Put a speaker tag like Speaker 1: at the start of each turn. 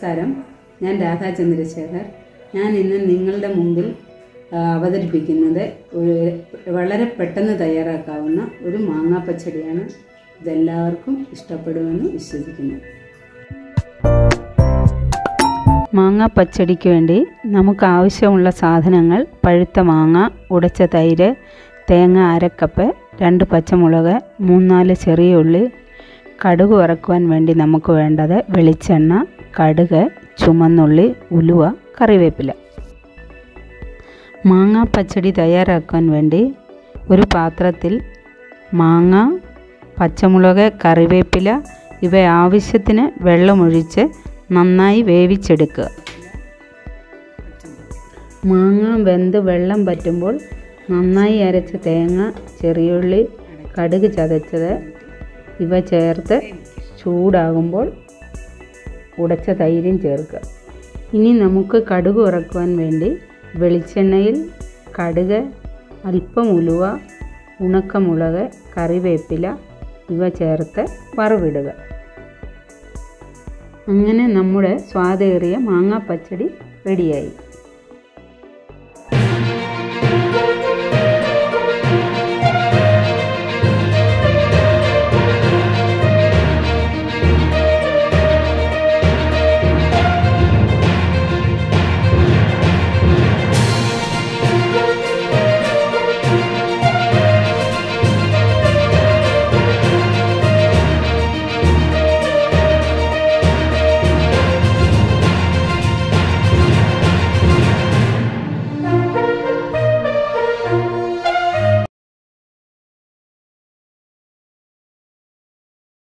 Speaker 1: നമസ്കാരം ഞാൻ രാധാ ചന്ദ്രശേഖർ ഞാൻ ഇന്ന് നിങ്ങളുടെ മുമ്പിൽ ആ, അവതരിപ്പിക്കുന്നത് ഒരു വളരെ പെട്ടെന്ന് തയ്യാറാക്കാവുന്ന ഒരു മാങ്ങാ പച്ചടിയാണ് ഇതെല്ലാവർക്കും ഇഷ്ടപ്പെടുമെന്ന് വിശ്വസിക്കുന്നു മാങ്ങ പച്ചടിക്ക് വേണ്ടി നമുക്ക് ആവശ്യമുള്ള സാധനങ്ങൾ പഴുത്ത മാങ്ങ ഉടച്ച തൈര് തേങ്ങ അരക്കപ്പ് രണ്ട് പച്ചമുളക് മൂന്നാല് ചെറിയ ഉള്ളി കടുക് വറക്കുവാൻ വേണ്ടി നമുക്ക് വേണ്ടത് വെളിച്ചെണ്ണ കടുക് ചുമന്നുള്ളി ഉലുവ കറിവേപ്പില മാങ്ങ പച്ചടി തയ്യാറാക്കാൻ വേണ്ടി ഒരു പാത്രത്തിൽ മാങ്ങ പച്ചമുളക് കറിവേപ്പില ഇവ ആവശ്യത്തിന് വെള്ളമൊഴിച്ച് നന്നായി വേവിച്ചെടുക്കുക മാങ്ങ വെന്ത് വെള്ളം പറ്റുമ്പോൾ നന്നായി അരച്ച തേങ്ങ ചെറിയുള്ളി കടുക് ചതച്ചത് ഇവ ചേർത്ത് ചൂടാകുമ്പോൾ ഉടച്ച തൈരും ചേർക്കുക ഇനി നമുക്ക് കടുക് ഉറക്കുവാൻ വേണ്ടി വെളിച്ചെണ്ണയിൽ കടുക് അല്പം ഉലുവ ഉണക്കമുളക് കറിവേപ്പില ഇവ ചേർത്ത് വറവിടുക അങ്ങനെ നമ്മുടെ സ്വാദേറിയ മാങ്ങാ പച്ചടി റെഡിയായി